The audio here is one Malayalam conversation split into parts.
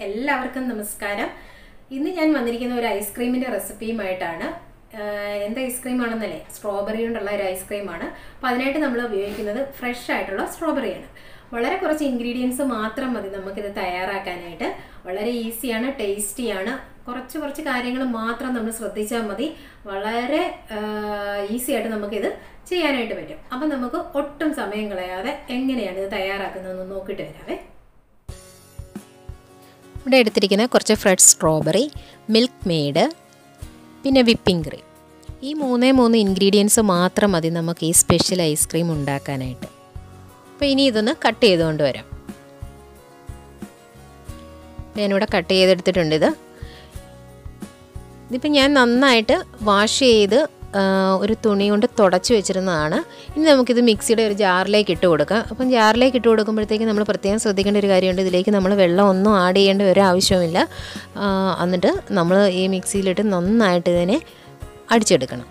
എല്ലാവർക്കും നമസ്കാരം ഇന്ന് ഞാൻ വന്നിരിക്കുന്ന ഒരു ഐസ്ക്രീമിന്റെ റെസിപ്പിയുമായിട്ടാണ് ആഹ് എന്ത് ഐസ്ക്രീം ആണെന്നല്ലേ സ്ട്രോബെറി കൊണ്ടുള്ള ഒരു ഐസ്ക്രീമാണ് അപ്പോൾ അതിനായിട്ട് നമ്മൾ ഉപയോഗിക്കുന്നത് ഫ്രഷ് ആയിട്ടുള്ള സ്ട്രോബെറിയാണ് വളരെ കുറച്ച് ഇൻഗ്രീഡിയൻസ് മാത്രം മതി നമുക്കിത് തയ്യാറാക്കാനായിട്ട് വളരെ ഈസിയാണ് ടേസ്റ്റിയാണ് കുറച്ച് കുറച്ച് കാര്യങ്ങൾ മാത്രം നമ്മൾ ശ്രദ്ധിച്ചാൽ മതി വളരെ ഈസി ആയിട്ട് നമുക്കിത് ചെയ്യാനായിട്ട് പറ്റും അപ്പം നമുക്ക് ഒട്ടും സമയം കളയാതെ എങ്ങനെയാണ് ഇത് തയ്യാറാക്കുന്നതെന്ന് നോക്കിയിട്ട് വരാവേ ഇവിടെ എടുത്തിരിക്കുന്ന കുറച്ച് ഫ്രഷ് സ്ട്രോബെറി മിൽക്ക് മെയ്ഡ് പിന്നെ വിപ്പിംഗ് ക്രീം ഈ മൂന്നേ മൂന്ന് ഇൻഗ്രീഡിയൻസ് മാത്രം മതി നമുക്ക് ഈ സ്പെഷ്യൽ ഐസ്ക്രീം ഉണ്ടാക്കാനായിട്ട് അപ്പോൾ ഇനി ഇതൊന്ന് കട്ട് ചെയ്തുകൊണ്ട് വരാം ഞാനിവിടെ കട്ട് ചെയ്തെടുത്തിട്ടുണ്ട് ഇത് ഇതിപ്പോൾ ഞാൻ നന്നായിട്ട് വാഷ് ചെയ്ത് ആ, ഒരു തുണി കൊണ്ട് തുടച്ച് വെച്ചിരുന്നതാണ് ഇനി നമുക്കിത് മിക്സിയുടെ ഒരു ജാറിലേക്ക് ഇട്ട് കൊടുക്കാം അപ്പം ജാറിലേക്ക് ഇട്ട് കൊടുക്കുമ്പോഴത്തേക്ക് നമ്മൾ പ്രത്യേകം ശ്രദ്ധിക്കേണ്ട ഒരു കാര്യമുണ്ട് ഇതിലേക്ക് നമ്മൾ വെള്ളം ഒന്നും ആഡ് ചെയ്യേണ്ട ഒരു ആവശ്യവുമില്ല ആ, എന്നിട്ട് നമ്മൾ ഈ മിക്സിയിലിട്ട് നന്നായിട്ട് ഇതിനെ അടിച്ചെടുക്കണം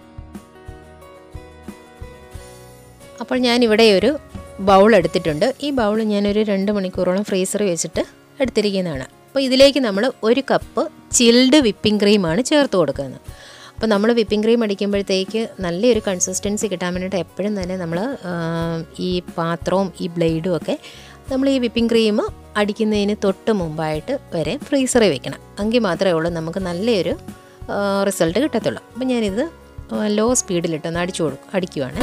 അപ്പോൾ ഞാൻ ഇവിടെ ഒരു ബൗൾ എടുത്തിട്ടുണ്ട് ഈ ബൗൾ ഞാനൊരു രണ്ട് മണിക്കൂറോളം ഫ്രീസറിൽ വെച്ചിട്ട് എടുത്തിരിക്കുന്നതാണ് അപ്പോൾ ഇതിലേക്ക് നമ്മൾ ഒരു കപ്പ് ചിൽഡ് വിപ്പിംഗ് ക്രീമാണ് ചേർത്ത് കൊടുക്കുന്നത് അപ്പോൾ നമ്മൾ വിപ്പിംഗ് ക്രീം അടിക്കുമ്പോഴത്തേക്ക് നല്ലൊരു കൺസിസ്റ്റൻസി കിട്ടാൻ വേണ്ടിയിട്ട് എപ്പോഴും തന്നെ നമ്മൾ ഈ പാത്രവും ഈ ബ്ലേഡും ഒക്കെ നമ്മൾ ഈ വിപ്പിംഗ് ക്രീം അടിക്കുന്നതിന് തൊട്ട് മുമ്പായിട്ട് വരെ ഫ്രീസറിൽ വെക്കണം എങ്കിൽ മാത്രമേ ഉള്ളൂ നമുക്ക് നല്ലൊരു റിസൾട്ട് കിട്ടത്തുള്ളൂ അപ്പോൾ ഞാനിത് ലോ സ്പീഡിലിട്ടൊന്ന് അടിച്ചു കൊടുക്കും അടിക്കുവാണ്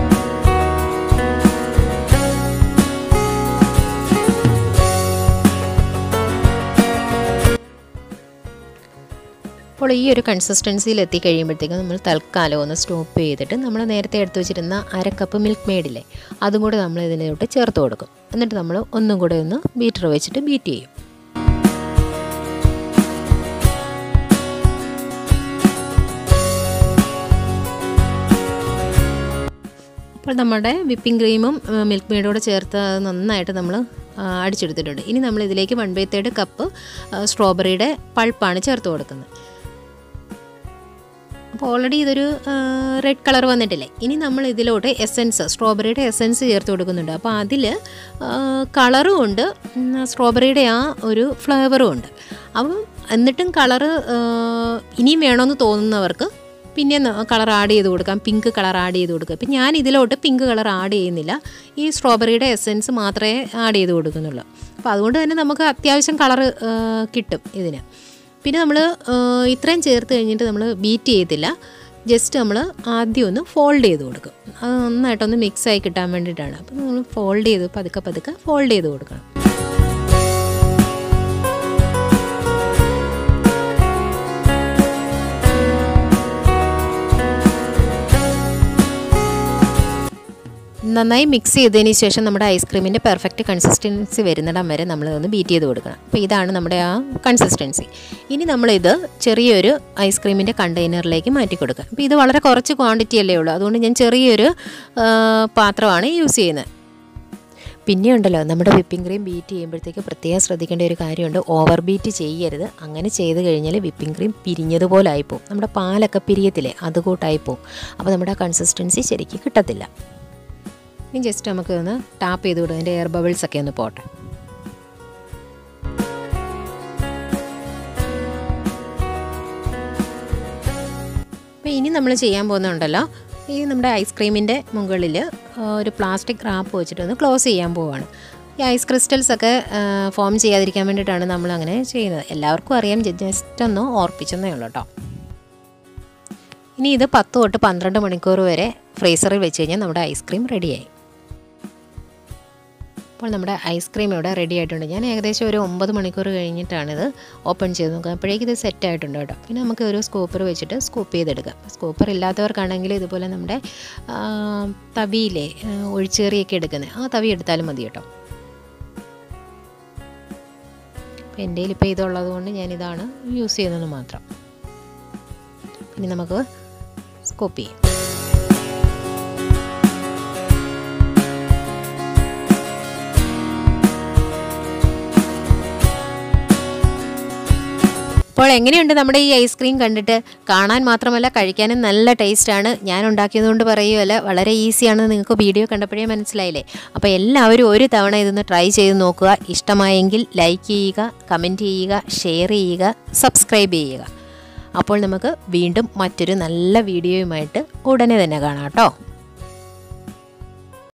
അപ്പോൾ ഈ ഒരു കൺസിസ്റ്റൻസിയിൽ എത്തിക്കഴിയുമ്പോഴത്തേക്കും നമ്മൾ തൽക്കാലം ഒന്ന് സ്റ്റോപ്പ് ചെയ്തിട്ട് നമ്മൾ നേരത്തെ എടുത്തു വെച്ചിരുന്ന അര കപ്പ് മിൽക്ക് മെയ്ഡില്ലേ അതും കൂടെ നമ്മൾ ഇതിനോട്ട് ചേർത്ത് കൊടുക്കും എന്നിട്ട് നമ്മൾ ഒന്നും കൂടെ ഒന്ന് ബീറ്റർ വെച്ചിട്ട് ബീറ്റ് ചെയ്യും അപ്പോൾ നമ്മുടെ വിപ്പിംഗ് ക്രീമും മിൽക്ക് മെയ്ഡോടെ ചേർത്ത് അത് നന്നായിട്ട് നമ്മൾ അടിച്ചെടുത്തിട്ടുണ്ട് ഇനി നമ്മൾ ഇതിലേക്ക് വൺ ബൈ തേർഡ് കപ്പ് സ്ട്രോബെറിയുടെ പൾപ്പാണ് ചേർത്ത് കൊടുക്കുന്നത് അപ്പോൾ ഓൾറെഡി ഇതൊരു റെഡ് കളർ വന്നിട്ടില്ലേ ഇനി നമ്മൾ ഇതിലോട്ട് എസൻസ് സ്ട്രോബെറിയുടെ എസൻസ് ചേർത്ത് കൊടുക്കുന്നുണ്ട് അപ്പോൾ അതിൽ കളറും ഉണ്ട് സ്ട്രോബെറിയുടെ ആ ഒരു ഫ്ലേവറും ഉണ്ട് അപ്പം എന്നിട്ടും കളറ് ഇനിയും വേണമെന്ന് തോന്നുന്നവർക്ക് പിന്നെ കളർ ആഡ് ചെയ്ത് കൊടുക്കാം പിങ്ക് കളർ ആഡ് ചെയ്ത് കൊടുക്കുക ഇപ്പം ഞാൻ ഇതിലോട്ട് പിങ്ക് കളർ ആഡ് ചെയ്യുന്നില്ല ഈ സ്ട്രോബെറിയുടെ എസൻസ് മാത്രമേ ആഡ് ചെയ്ത് കൊടുക്കുന്നുള്ളൂ അപ്പോൾ അതുകൊണ്ട് തന്നെ നമുക്ക് അത്യാവശ്യം കളർ കിട്ടും ഇതിന് പിന്നെ നമ്മൾ ഇത്രയും ചേർത്ത് കഴിഞ്ഞിട്ട് നമ്മൾ ബീറ്റ് ചെയ്യത്തില്ല ജസ്റ്റ് നമ്മൾ ആദ്യം ഒന്ന് ഫോൾഡ് ചെയ്ത് കൊടുക്കും അത് നന്നായിട്ടൊന്ന് മിക്സായി കിട്ടാൻ വേണ്ടിയിട്ടാണ് അപ്പോൾ നമ്മൾ ഫോൾഡ് ചെയ്ത് പതുക്കെ പതുക്കെ ഫോൾഡ് ചെയ്ത് കൊടുക്കണം നന്നായി മിക്സ് ചെയ്തതിന് ശേഷം നമ്മുടെ ഐസ്ക്രീമിൻ്റെ പെർഫെക്റ്റ് കൺസിസ്റ്റൻസി വരുന്നിടം വരെ നമ്മളതൊന്ന് ബീറ്റ് ചെയ്ത് കൊടുക്കണം അപ്പോൾ ഇതാണ് നമ്മുടെ ആ കൺസിസ്റ്റൻസി ഇനി നമ്മളിത് ചെറിയൊരു ഐസ്ക്രീമിൻ്റെ കണ്ടെയ്നറിലേക്ക് മാറ്റി കൊടുക്കുക അപ്പോൾ ഇത് വളരെ കുറച്ച് ക്വാണ്ടിറ്റി അല്ലേ ഉള്ളൂ അതുകൊണ്ട് ഞാൻ ചെറിയൊരു പാത്രമാണ് യൂസ് ചെയ്യുന്നത് പിന്നെ ഉണ്ടല്ലോ നമ്മുടെ വിപ്പിംഗ് ക്രീം ബീറ്റ് ചെയ്യുമ്പോഴത്തേക്ക് പ്രത്യേകം ശ്രദ്ധിക്കേണ്ട ഒരു കാര്യമുണ്ട് ഓവർ ബീറ്റ് ചെയ്യരുത് അങ്ങനെ ചെയ്ത് കഴിഞ്ഞാൽ വിപ്പിംഗ് ക്രീം പിരിഞ്ഞതുപോലെ ആയിപ്പോവും നമ്മുടെ പാലൊക്കെ പിരിയത്തില്ലേ അതുകൂട്ടായിപ്പോവും അപ്പോൾ നമ്മുടെ ആ കൺസിസ്റ്റൻസി ശരിക്കും കിട്ടത്തില്ല ഇനി ജസ്റ്റ് നമുക്ക് ഒന്ന് ടാപ്പ് ചെയ്ത് വിടും അതിൻ്റെ എയർ ബബിൾസ് ഒക്കെ ഒന്ന് പോട്ടെ അപ്പോൾ ഇനി നമ്മൾ ചെയ്യാൻ പോകുന്നുണ്ടല്ലോ ഈ നമ്മുടെ ഐസ്ക്രീമിൻ്റെ മുകളിൽ ഒരു പ്ലാസ്റ്റിക് റാപ്പ് വെച്ചിട്ട് ഒന്ന് ക്ലോസ് ചെയ്യാൻ പോവുകയാണ് ഈ ഐസ് ക്രിസ്റ്റൽസ് ഒക്കെ ഫോം ചെയ്യാതിരിക്കാൻ വേണ്ടിയിട്ടാണ് നമ്മൾ അങ്ങനെ ചെയ്യുന്നത് എല്ലാവർക്കും അറിയാം ജസ്റ്റ് ഒന്ന് ഓർപ്പിച്ചെന്നേ ഉള്ളൂ കേട്ടോ ഇനി ഇത് പത്ത് തൊട്ട് പന്ത്രണ്ട് മണിക്കൂർ വരെ ഫ്രീസറിൽ വെച്ച് കഴിഞ്ഞാൽ നമ്മുടെ ഐസ്ക്രീം റെഡിയായി അപ്പോൾ നമ്മുടെ ഐസ്ക്രീം ഇവിടെ റെഡി ആയിട്ടുണ്ട് ഞാൻ ഏകദേശം ഒരു ഒമ്പത് മണിക്കൂർ കഴിഞ്ഞിട്ടാണിത് ഓപ്പൺ ചെയ്ത് നോക്കുക അപ്പോഴേക്കും ഇത് സെറ്റ് ആയിട്ടുണ്ട് കേട്ടോ പിന്നെ നമുക്ക് ഒരു സ്കൂപ്പർ വെച്ചിട്ട് സ്കൂപ്പ് ചെയ്തെടുക്കാം സ്കൂപ്പർ ഇല്ലാത്തവർക്കാണെങ്കിൽ ഇതുപോലെ നമ്മുടെ തവിയിലെ ഒഴിച്ചേറിയൊക്കെ എടുക്കുന്നത് ആ തവി എടുത്താലും മതി കേട്ടോ അപ്പോൾ എൻ്റെ ഇപ്പോൾ ഇതുള്ളത് കൊണ്ട് ഞാനിതാണ് യൂസ് ചെയ്യുന്നത് മാത്രം പിന്നെ നമുക്ക് സ്കൂപ്പ് ചെയ്യാം അപ്പോൾ എങ്ങനെയുണ്ട് നമ്മുടെ ഈ ഐസ്ക്രീം കണ്ടിട്ട് കാണാൻ മാത്രമല്ല കഴിക്കാനും നല്ല ടേസ്റ്റാണ് ഞാൻ ഉണ്ടാക്കിയതുകൊണ്ട് പറയുമല്ല വളരെ ഈസിയാണെന്ന് നിങ്ങൾക്ക് വീഡിയോ കണ്ടപ്പോഴേ മനസ്സിലായില്ലേ അപ്പോൾ എല്ലാവരും ഒരു തവണ ഇതൊന്ന് ട്രൈ ചെയ്ത് നോക്കുക ഇഷ്ടമായെങ്കിൽ ലൈക്ക് ചെയ്യുക കമൻറ്റ് ചെയ്യുക ഷെയർ ചെയ്യുക സബ്സ്ക്രൈബ് ചെയ്യുക അപ്പോൾ നമുക്ക് വീണ്ടും മറ്റൊരു നല്ല വീഡിയോയുമായിട്ട് ഉടനെ തന്നെ കാണാം കേട്ടോ